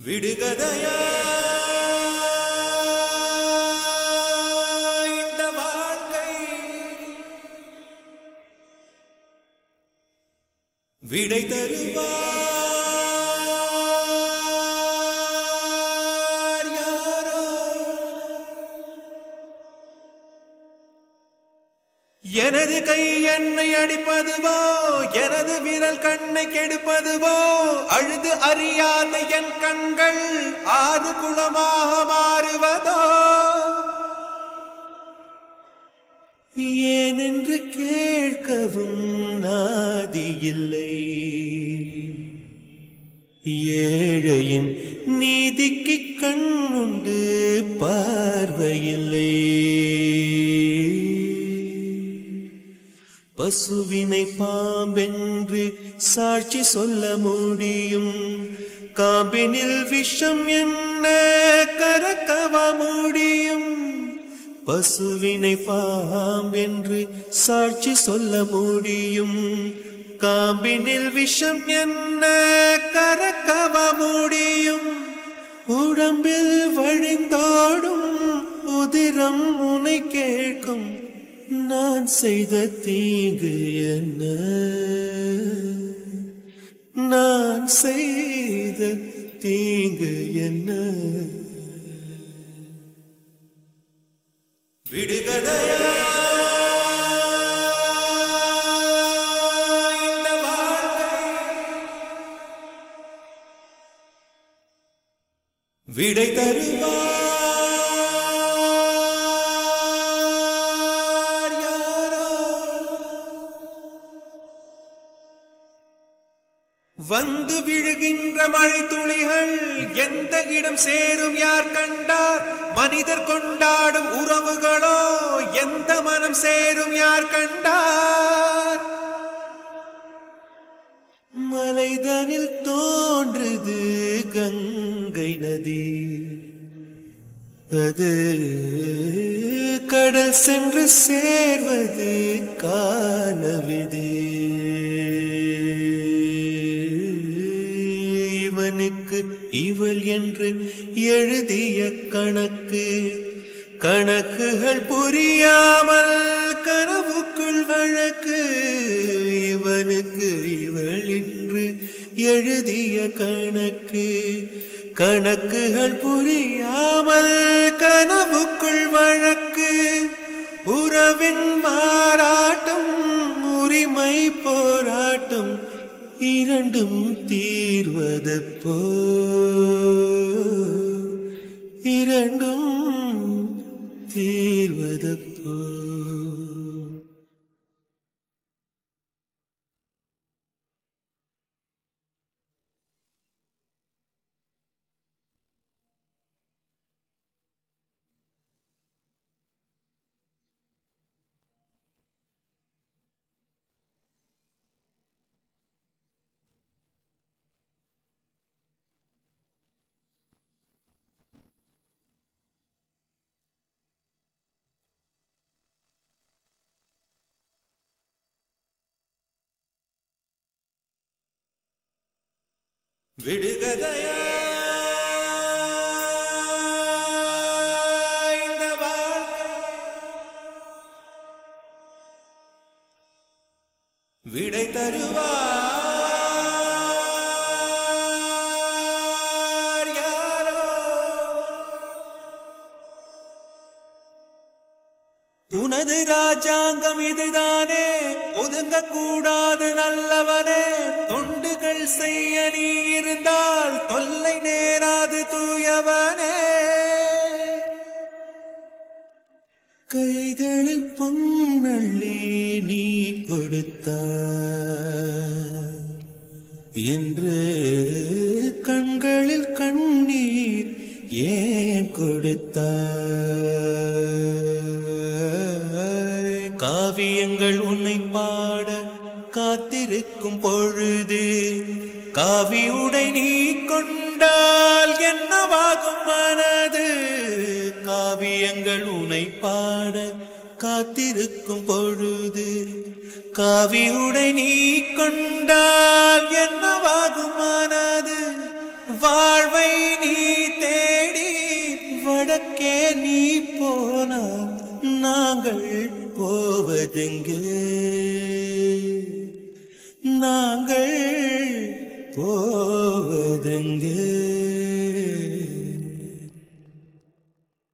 விடுகதையா இந்த வாழ்க்கை விடை தருவார் யாரோ எனது கை என்னை அடிப்பதுவோ எனது விரல் கண்ணை கெடுப்பதுவோ அழுது அறியாத என் கண்கள் ஆறு குளமாக மாறுவதோ ஏனென்று கேட்கவும் நாதியில்லை ஏழையின் நீதிக்கு கண்ணுண்டு பார்வையில்லை பசுவினை பாம்பென்று சாட்சி சொல்ல முடியும் காம்பினில் விஷம் என்ன கரக்கவ முடியும் பசுவினை பாம்பென்று சாட்சி சொல்ல முடியும் காம்பினில் விஷம் என்ன கரக்கவ முடியும் உடம்பில் வழிந்தோடும் உதிரம் உனை கேட்கும் நான் செய்த தீங்கு என்ன நான் செய்த தீங்கு என்ன விடுகதையா இந்த வாழ்க்கை விடை தருவார் யாரோ வந்து விழுகின்ற மழை துளிகள் எந்த இடம் சேரும் யார் கண்டார் மனிதர் கொண்டாடும் உறவுகளோ எந்த மனம் சேரும் யார் கண்டார் மலைதனில் தோன்றுது கங்கை நதி அது கடல் சென்று சேர்வது காணவிது இவனுக்கு இவள் என்று எழுதிய கணக்கு கணக்குகள் புரியாமல் கனவுக்குள் வழக்கு இவனுக்கு இவள் என்று எழுதிய கணக்கு கணக்குகள் புரியாமல் கனவுக்குள் வழக்கு உறவின் மாறாட்டம் உரிமை போராட்டம் இரண்டும் தீர்வது போ இரண்டும் தீர்வது போ விடுகதையா இந்த வாழ்க்கை விடை தருவார் யாரோ உனது ராஜாங்கம் இதுதானே ஒதுங்க கூடாது நல்லவனே தொண்டுகள் செய்ய நீ இருந்தால் தொல்லை நேராது தூயவனே கைகளில் பொன்னள்ளி நீ கொடுத்தாய் என்று கண்களில் கண்ணீர் ஏன் கொடுத்தாய் காவியங்கள் உன்னை பாட காத்திருக்கும் பொழுது காவி உடை நீ கொண்டால் என்னவாகும் மனது காவியங்கள் உன்னை பாட காத்திருக்கும் பொழுது காவி உடை நீ கொண்டால் என்னவாகும் மனது வாழ்வை நீ தேடி வடக்கே நீ போனால் நாங்கள் போவதெங்கே நாங்கள் போவதெங்கே